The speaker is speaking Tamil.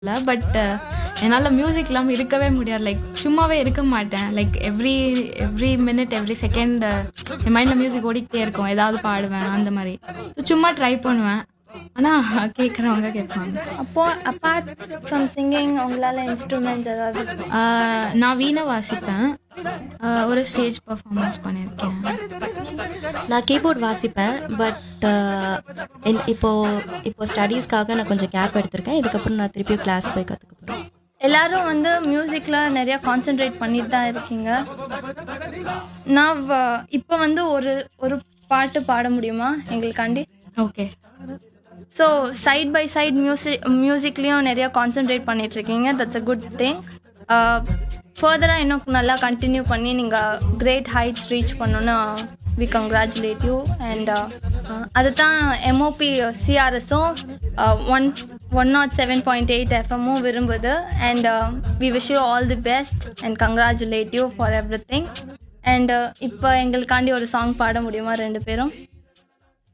இல்லை பட் என்னால் மியூசிக் இல்லாமல் இருக்கவே முடியாது லைக் சும்மாவே இருக்க மாட்டேன் like every every minute every second என் மைண்டில் மியூசிக் ஓடிக்கிட்டே இருக்கும் ஏதாவது பாடுவேன் அந்த மாதிரி So, சும்மா ட்ரை பண்ணுவேன் ஆனால் கேட்குறவங்க கேட்பாங்க அப்போ அப்பார்ட் ஃப்ரம் சிங்கிங் உங்களால் இன்ஸ்ட்ருமெண்ட்ஸ் ஏதாவது ஆஹ் நான் வீணை வாசிப்பேன் ஆஹ் ஒரு ஸ்டேஜ் பர்ஃபார்மன்ஸ் பண்ணியிருக்கேன் நான் கீபோர்ட் வாசிப்பேன் பட் இப்போ இப்போ ஸ்டடீஸ்க்காக நான் கொஞ்சம் கேப் எடுத்திருக்கேன் இதுக்கப்புறம் நான் திருப்பியும் கிளாஸ் போய் கற்றுக்க போகிறேன் எல்லாரும் வந்து மியூசிக்கில் நிறையா கான்சென்ட்ரேட் பண்ணிட்டு தான் இருக்கீங்க நான் வ- இப்போ வந்து ஒரு ஒரு பாட்டு பாட முடியுமா எங்களுக்காண்டி okay so side by side music மியூசிக்லேயும் நிறையா கான்சென்ட்ரேட் பண்ணிட்டு இருக்கீங்க தட்ஸ் அ குட் திங் ஃபர்தராக இன்னும் நல்லா கண்டினியூ பண்ணி நீங்கள் கிரேட் ஹைட்ஸ் ரீச் பண்ணணும்னு வி கங்க்ராச்சுலேட் யூ அண்ட் அதுதான் எம்ஓபி சிஆர்எஸும் one one naught seven point eight எஃப்எம்மும் விரும்புது and we wish you all the best and congratulate you for everything and இப்போ எங்களுக்காண்டி ஒரு சாங் பாட முடியுமா ரெண்டு பேரும்